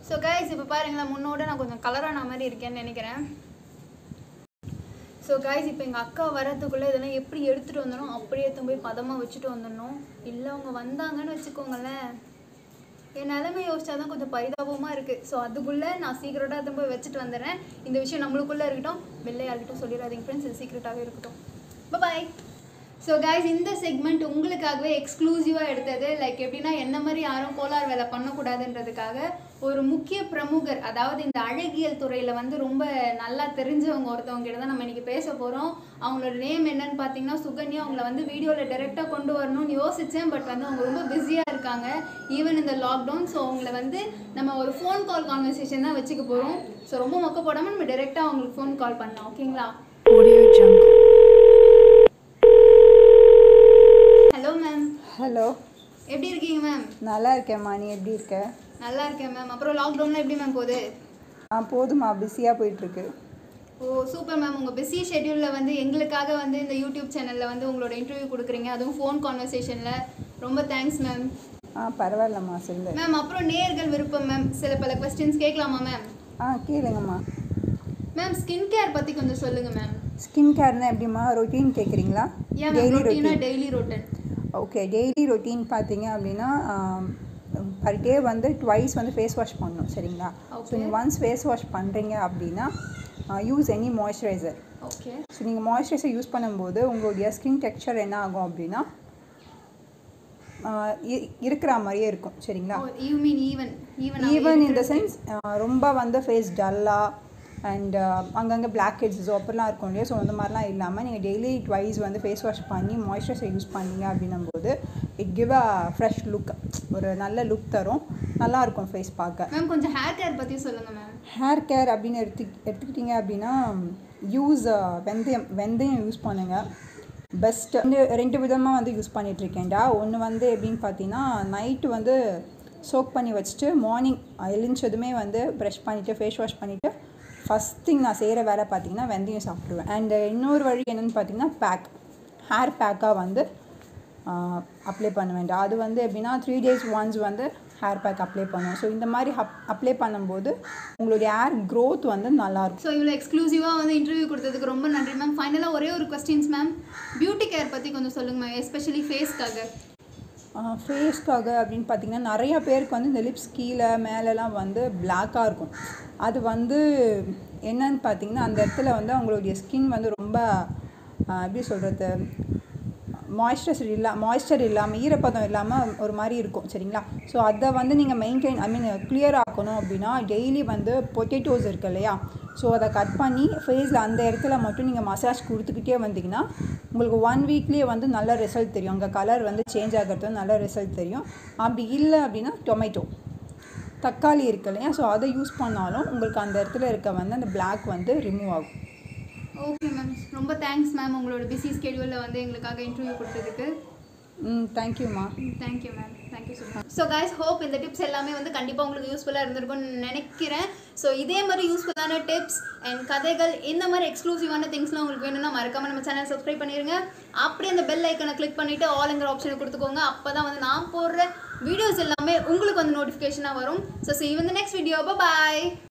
So guys இப்போ பாருங்களேன் முன்னோட நான் கொஞ்சம் கலரான மாதிரி இருக்கேன்னு நினைக்கிறேன் ஸோ கைஸ் இப்போ எங்கள் அக்கா வரதுக்குள்ளே இதெல்லாம் எப்படி எடுத்துகிட்டு வந்துடணும் அப்படியே எடுத்து போய் பதமாக வச்சுட்டு வந்துடணும் இல்லை அவங்க வந்தாங்கன்னு வச்சுக்கோங்களேன் என் நிலைமை யோசிச்சா தான் கொஞ்சம் பரிதாபமாக இருக்குது ஸோ அதுக்குள்ளே நான் சீக்கிரட்டாக எடுத்து போய் வச்சுட்டு வந்துடுறேன் இந்த விஷயம் நம்மளுக்குள்ளே இருக்கட்டும் வெளில யார்கிட்டும் சொல்லிடாதீங்க ஃப்ரெண்ட்ஸ் இது சீக்கிரட்டாகவே இருக்கட்டும் பாய் ஸோ கைஸ் இந்த செக்மெண்ட் உங்களுக்காகவே எக்ஸ்க்ளூசிவாக எடுத்தது லைக் எப்படின்னா என்ன மாதிரி யாரும் கோலார் வேலை பண்ணக்கூடாதுன்றதுக்காக ஒரு முக்கிய பிரமுகர் அதாவது இந்த அழகியல் துறையில் வந்து ரொம்ப நல்லா தெரிஞ்சவங்க ஒருத்தவங்க கிட்ட தான் நம்ம இன்னைக்கு பேச போகிறோம் அவங்களோட நேம் என்னன்னு பார்த்தீங்கன்னா சுகன்யா அவங்கள வந்து வீடியோவில் டைரெக்டாக கொண்டு வரணும்னு யோசித்தேன் பட் வந்து அவங்க ரொம்ப பிஸியாக இருக்காங்க ஈவன் இந்த லாக்டவுன் ஸோ அவங்கள வந்து நம்ம ஒரு ஃபோன் கால் கான்வர்சேஷன் தான் வச்சுக்க போகிறோம் ஸோ ரொம்ப மொக்க போடாமல் நம்ம டைரெக்டாக அவங்களுக்கு ஃபோன் கால் பண்ணலாம் ஓகேங்களா Audio Jungle. Hello ma'am hello எப்படி இருக்கீங்க மேம் நல்லா இருக்கேம்மா நீ எப்படி இருக்க நல்லா இருக்கேன் மேம் அப்புறம் லாக்டவுன்லாம் எப்படி மேம் போகுது ஆ போதுமா பிஸியாக போயிட்டுருக்கு ஓ சூப்பர் மேம் உங்கள் பிஸி ஷெட்யூலில் வந்து எங்களுக்காக வந்து இந்த யூடியூப் சேனலில் வந்து உங்களோட இன்டர்வியூ கொடுக்குறீங்க அதுவும் ஃபோன் கான்வர்சேஷனில் ரொம்ப தேங்க்ஸ் மேம் ஆ பரவாயில்லம்மா சொல்லு மேம் அப்புறம் நேர்கள் விருப்பம் மேம் சில பல கொஸ்டின்ஸ் கேட்கலாமா மேம் ஆ கேளுங்கம்மா மேம் ஸ்கின் கேர் பற்றி கொஞ்சம் சொல்லுங்கள் மேம் ஸ்கின் கேர்னா எப்படிம்மா ரொட்டீன் கேட்குறீங்களா ஏன் மேம் ரொட்டீனா daily routine okay daily routine பார்த்தீங்க அப்படின்னா பர் டே வந்து ட்வைஸ் வந்து ஃபேஸ் வாஷ் பண்ணணும் சரிங்களா ஸோ Okay. நீங்கள் ஒன்ஸ் ஃபேஸ் வாஷ் பண்ணுறீங்க அப்படின்னா use any moisturiser okay so நீங்கள் மாய்ஸ்சரைசர் யூஸ் பண்ணும்போது உங்களுடைய ஸ்கின் டெக்ஸ்சர் என்ன ஆகும் அப்படின்னா ஆ, இ- இருக்கிற மாதிரியே இருக்கும் சரிங்களா you mean even even even in the sense ரொம்ப வந்து ஃபேஸ் டல்லாக அண்ட் அங்கங்கே பிளாக் ஹெட்ஸோ அப்படிலாம் இருக்கும் இல்லையா ஸோ அந்த மாதிரிலாம் இல்லாமல் நீங்கள் டெய்லி ட்வைஸ் வந்து ஃபேஸ் வாஷ் பண்ணி மாய்ஸ்சரைசர் யூஸ் பண்ணீங்க அப்படின்னும் போது it give a fresh look ஒரு நல்ல லுக் தரும் நல்லா இருக்கும் ஃபேஸ் பார்க்க மேம் கொஞ்சம் ஹேர் கேர் பற்றி சொல்லுங்கள் மேம் ஹேர் கேர் அப்படின்னு எடுத்து எடுத்துக்கிட்டிங்க அப்படின்னா யூஸ் வெந்தயம் வெந்தயம் யூஸ் பண்ணுங்கள் பெஸ்ட் ரெண்டு ரெண்டு விதமாக வந்து யூஸ் பண்ணிகிட்ருக்கேன்டா ஒன்று வந்து எப்படின்னு பார்த்தீங்கன்னா நைட்டு வந்து சோக் பண்ணி வச்சுட்டு மார்னிங் எழுந்ததுமே வந்து ப்ரஷ் பண்ணிவிட்டு ஃபேஸ் வாஷ் பண்ணிவிட்டு ஃபஸ்ட் திங் நான் செய்கிற வேலை பார்த்தீங்கன்னா வெந்தயம் சாப்பிடுவேன் அண்ட் இன்னொரு வழி என்னென்னு பார்த்தீங்கன்னா பேக் ஹேர் பேக்காக வந்து அப்ளை பண்ண வேண்டாம் அது வந்து எப்படின்னா த்ரீ டேஸ் ஒன்ஸ் வந்து ஹேர் பேக் அப்ளை பண்ணுவோம் ஸோ இந்த மாதிரி அப் அப்ளை பண்ணும்போது உங்களுடைய ஹேர் growth வந்து நல்லாயிருக்கும் ஸோ இவ்வளோ எக்ஸ்க்ளூசிவாக வந்து இன்டர்வியூ கொடுத்ததுக்கு ரொம்ப நன்றி மேம் ஃபைனலாக ஒரே ஒரு கொஸ்டின்ஸ் மேம் பியூட்டி கேர் பற்றி கொஞ்சம் சொல்லுங்கள் மேம் எஸ்பெஷலி ஃபேஸ்க்காக ஃபேஸ்க்காக அப்படின்னு பார்த்தீங்கன்னா நிறைய பேருக்கு வந்து இந்த லிப்ஸ் கீழே மேலெலாம் வந்து பிளாக்காக இருக்கும் அது வந்து என்னன்னு பார்த்தீங்கன்னா அந்த இடத்துல வந்து அவங்களுடைய ஸ்கின் வந்து ரொம்ப ஆஹ், எப்படி சொல்கிறது மாய்ஸ்சர் இல்லா மாய்ஸ்சர் இல்லாமல் ஈரப்பதம் இல்லாமல் ஒரு மாதிரி இருக்கும் சரிங்களா ஸோ அதை வந்து நீங்கள் மெயின்டைன் ஐ மீன் கிளியர் ஆக்கணும் அப்படின்னா டெய்லி வந்து பொட்டேட்டோஸ் இருக்கு இல்லையா ஸோ அதை கட் பண்ணி ஃபேஸில் அந்த இடத்துல மட்டும் நீங்கள் மசாஜ் கொடுத்துக்கிட்டே வந்தீங்கன்னா உங்களுக்கு ஒன் வீக்லேயே வந்து நல்ல ரிசல்ட் தெரியும் அங்கே கலர் வந்து சேஞ்ச் ஆகிறது நல்ல ரிசல்ட் தெரியும் அப்படி இல்லை அப்படின்னா டொமேட்டோ தக்காளி இருக்கு இல்லையா ஸோ அதை யூஸ் பண்ணாலும் உங்களுக்கு அந்த இடத்துல இருக்க வந்து அந்த பிளாக் வந்து ரிமூவ் ஆகும் ஓகே மேம் ரொம்ப தேங்க்ஸ் மேம் உங்களோட பிஸி ஸ்கெடியூலில் வந்து எங்களுக்காக இன்டர்வியூ கொடுத்ததுக்கு ம் தேங்க்யூம்மா thank you ma'am thank you so much so guys hope இந்த டிப்ஸ் எல்லாமே வந்து கண்டிப்பாக உங்களுக்கு யூஸ்ஃபுல்லாக இருந்திருக்கும்னு நினைக்கிறேன் ஸோ இதே மாதிரி யூஸ்ஃபுல்லான டிப்ஸ் அண்ட் கதைகள் இந்த மாதிரி எக்ஸ்க்ளூசிவான திங்ஸ்லாம் உங்களுக்கு வேணும்னா மறக்காம நம்ம சேனல் சப்ஸ்கிரைப் பண்ணிடுங்க அப்படியே அந்த பெல் ஐக்கனை கிளிக் பண்ணிவிட்டு ஆல்ங்கிற ஆப்ஷனை கொடுத்துக்கோங்க அப்போ தான் வந்து நான் போடுற வீடியோஸ் எல்லாமே உங்களுக்கு வந்து நோட்டிஃபிகேஷனாக வரும் so see you in the next video bye bye